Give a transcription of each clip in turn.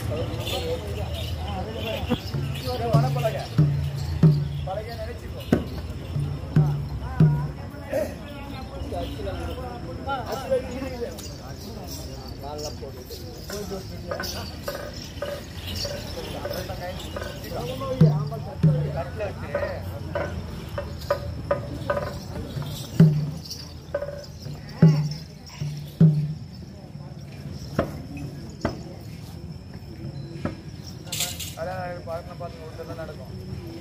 அதான் பார்க்கணும் பார்த்து விட்டு நடக்கும்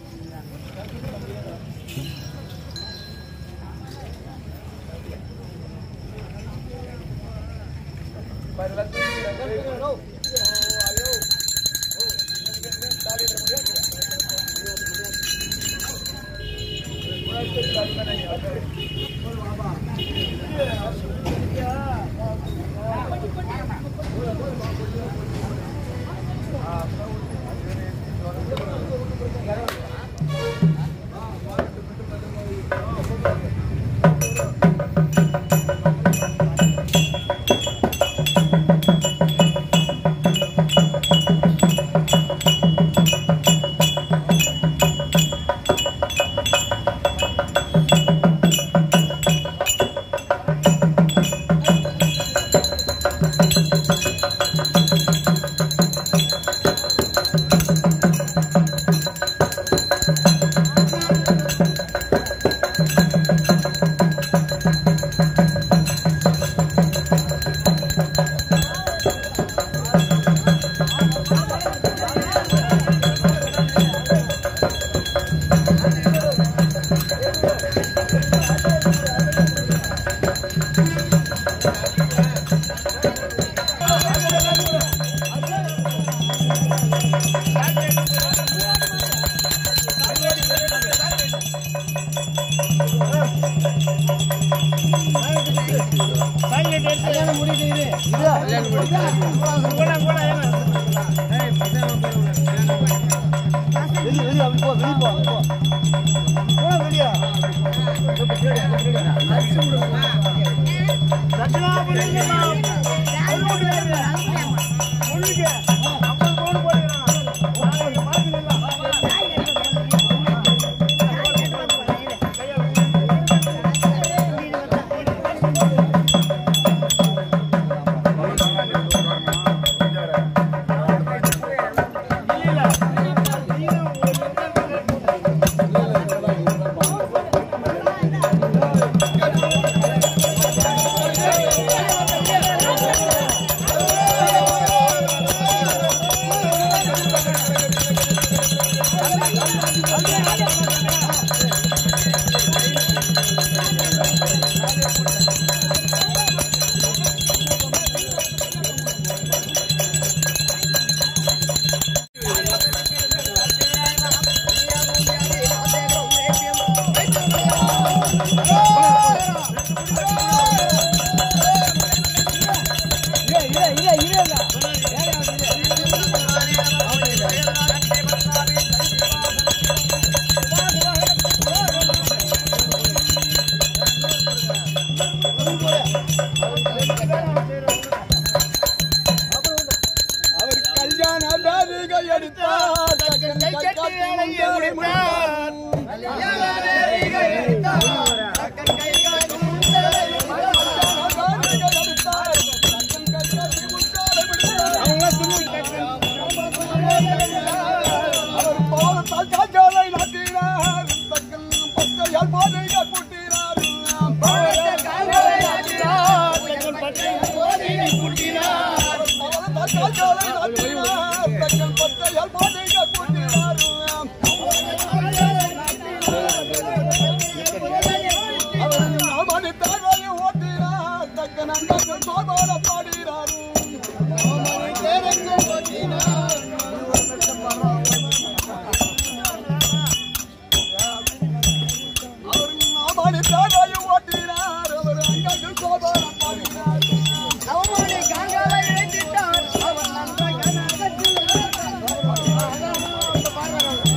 அவர் கல்யாண பேரிகை எடுத்தார் தக்கன் கை காட்டி வேலையை முடித்தார் அவர் பாதத்தால் காஜாலை நாட்டினார் தக்கன் பத்தையால் பாதையை பூட்டினார் பாதத்தால் காஜாலை நாட்டினார் தக்கன் பத்தையால் பாதையை பூட்டினார் பாதத்தால் காஜாலை நாட்டினார் தக்கன் பத்தையால் பாதையை பூட்டினார் அவர் நாமனி தாராயை ஓட்டினார் தக்கன் அண்ணன் சோபார பாடினார் நாமனி தேரங்க ஓட்டினார் அவர் நாமனி தாராயை ஓட்டினார் அவர் அண்ணன் சோபார பாடினார் அவமானி காங்காலை இழைத்திட்டார் அவன் நன்றாக நகர்த்தினார்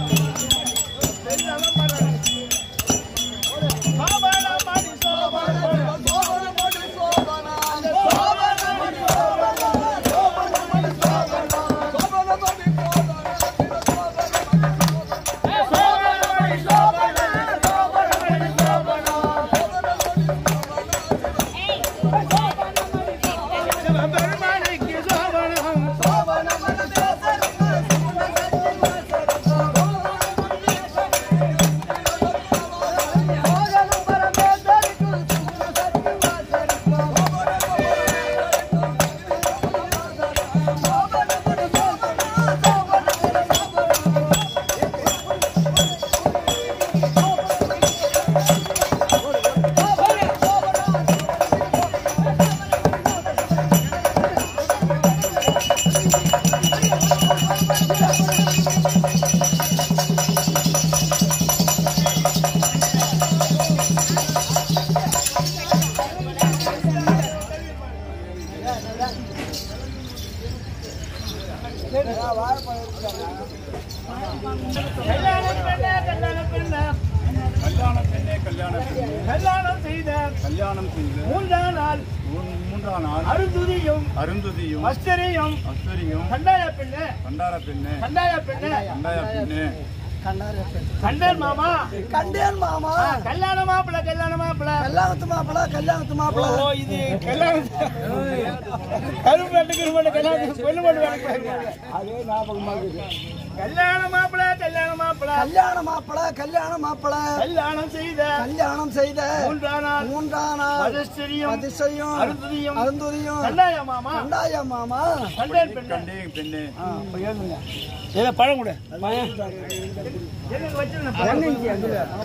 கல்யாணம் பெண்ணே கல்யாணம் பெண்ணே கல்யாண பெண்ணே கல்யாண பெண்ணே கல்யாணம் செய்த கல்யாணம் செய்து மூன்றாம் நாள் மூன்- மூன்றாம் நாள் அருந்துதியும் அருந்ததியும் அஸ்தரியும் அஸ்வரியும் கண்டாய பெண்ணே கண்டார பெண்ணே கண்டாய பெண்ணே கண்டாய பெண்ணே கண்டேன் மாமா கண்டேன் மாமா ஆ, கல்யாண மாப்பிள கல்யாண மாப்பிள கல்யாணத்து மாப்பிள கல்யாணத்து மாப்பிள ஓ இது கல்யாணம் கரும்பு ரெண்டு கரும்பு கல்யாணத்துக்கு பொண்ணு மட்டும் வேலைக்கு போயிருக்காங்க. அதே ஞாபகமா இருக்குது கல்யாண மாப்பிள கல்யாண மாப்பிள கல்யாண மாப்பிள கல்யாண மாப்பிள கல்யாணம் செய்த கல்யாணம் செய்த மூன்றாம் நாள் மூன்றாம் நாள் அதிர்ஷ்டரியும் அதிசயம் அருந்ததியும் அருந்துதியும் கண்டாய மாமா கண்டாய மாமா கண்டேன் பெண்ணே கண்டே பெண்ணே ஏதோ பழம் கூட எனக்கு வச்சிருந்தேன்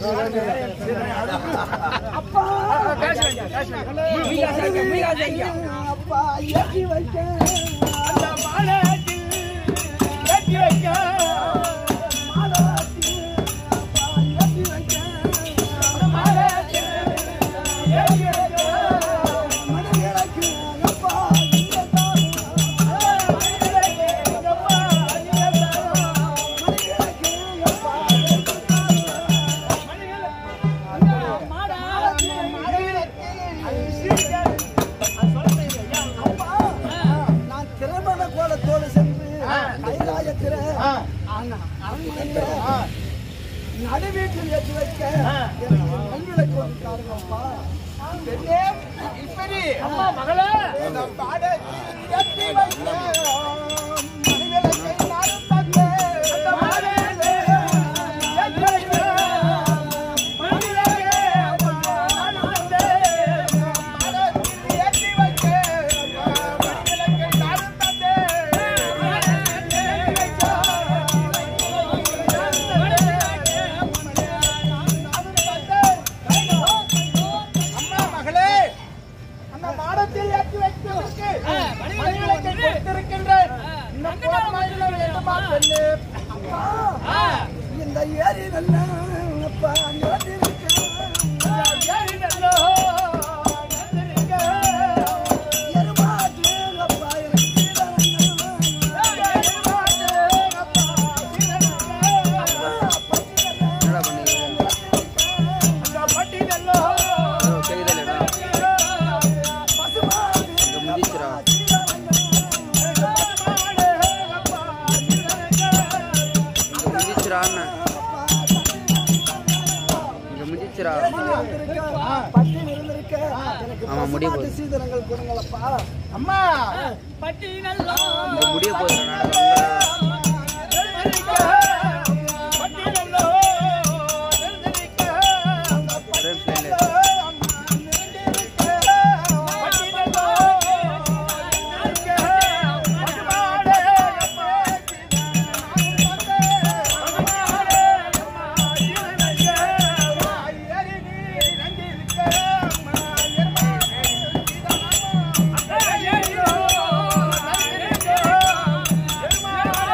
அப்பா காசு வாங்கிக்க, காசு வாங்கிக்க. அப்பா ஏற்றி வைக்க அந்த மாலையில் ஏற்றி வைக்க மாலவாத்தி, அப்பா ஏற்றி வைக்க அந்த மாலையில் ஏற்றி வைக்க மணிவிளக்கு அப்பா இங்கே தாரும். மணிவிளக்கு அப்பா அப்பா, நான் திருமண கோலத்தோடு சென்று கைலாயத்திர நடுவீட்டில் ஏற்றி வைக்க எனக்கு மண்விளக்கு ஒன்று தாருங்கப்பா. பெண்ணே, இப்படி அம்மா மகளே பாடத்தில் ஏற்றி வைக்க மணிவிளக்கை நானும் தந்தேன். அந்த மாலையில் ஏற்றி வைக்க மணிவிளக்கே நானும் தந்தேன். பாடத்தில் ஏற்றி வைக்க மணிவிளக்கை நானும் தந்தேன். அம்மா மகளே அந்த மாடத்தில் ஏற்றி வைப்பதற்கு மணிவிளக்கை கொடுத்திருக்கின்றேன் இன்னும் போதுமாயில்லை வேண்டுமா பெண்ணே அப்பா இந்த ஏரி நல்ல அப்பா நிலத்திற்கு ஏறி நல்லோ நந்திருக்க. எருமாற்று அப்பா எனக்கு எருமாட்டு அப்பா அந்த பட்டி நல்லோ பட்டி இருந்திருக்க எனக்கு பசுமாட்டு சீதனங்கள் கொடுங்களப்பா அம்மா முடிய போகுது பட்டி நல்லோ நந்திருக்க. அப்பா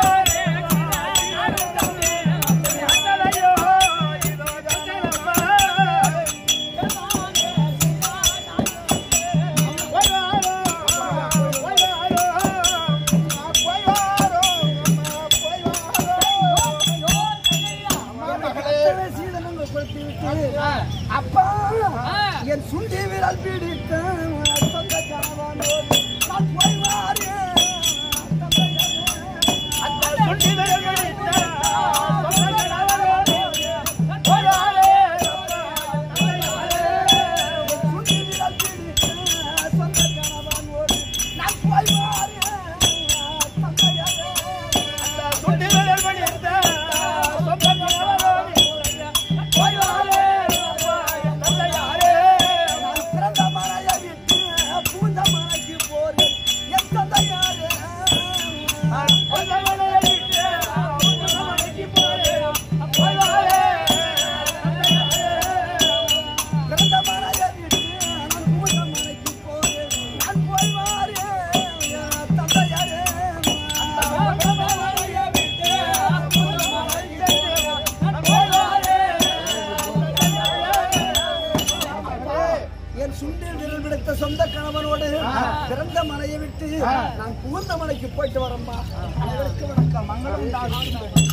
இன்னைக்கு போயிட்டு வரோம்மா அனைவருக்கும் வணக்கம் மங்களம் உண்டாகட்டும்.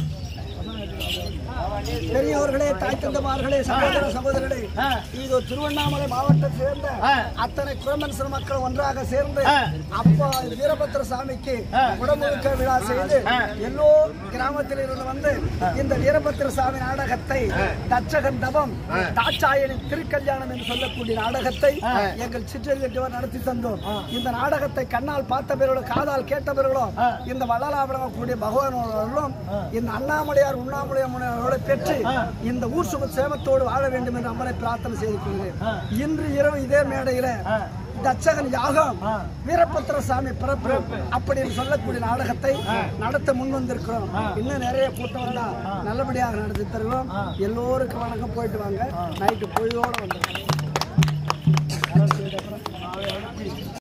பெரியவர்களே தாய் தந்தமார்களே சகோதர சகோதரர்களே இது திருவண்ணாமலை மாவட்டத்தை சேர்ந்த அத்தனை குரமன்சர் மக்கள் ஒன்றாக சேர்ந்து அப்பா வீரபத்திர சாமிக்கு உடமுழுக்க விழா செய்து எல்லோ கிராமத்தில் இருந்து வந்து இந்த வீரபத்திர சாமி நாடகத்தை தச்சகன் தவம் தாட்சாயனின் திருக்கல்யாணம் என்று சொல்லக்கூடிய நாடகத்தை எங்கள் சிற்றறிஞர் நடத்தி தந்தோம் இந்த நாடகத்தை கண்ணால் பார்த்தவர்களும் காதால் கேட்டவர்களும் இந்த வள்ளலாபுரம் கூடிய பகவானோர்களும் இந்த அண்ணாமலையார் உண்ணாமலையார் முனிவர்களை பெற்று இந்த ஊர் சுக சேமத்தோடு வாழ வேண்டும் என்று அம்மனை பிரார்த்தனை செய்து கொள்கிறேன் இன்று இரவு இதே மேடையில தச்சகன் யாகம் வீரபத்திர சாமி பிறப்பு அப்படின்னு சொல்லக்கூடிய நாடகத்தை நடத்த முன் வந்திருக்கிறோம் இன்னும் நிறைய கூட்டம் வந்தா நல்லபடியாக நடத்தி தருவோம் எல்லோருக்கும் வணக்கம் போயிட்டு வாங்க நைட்டு பொழுதோட வந்துருக்கோம்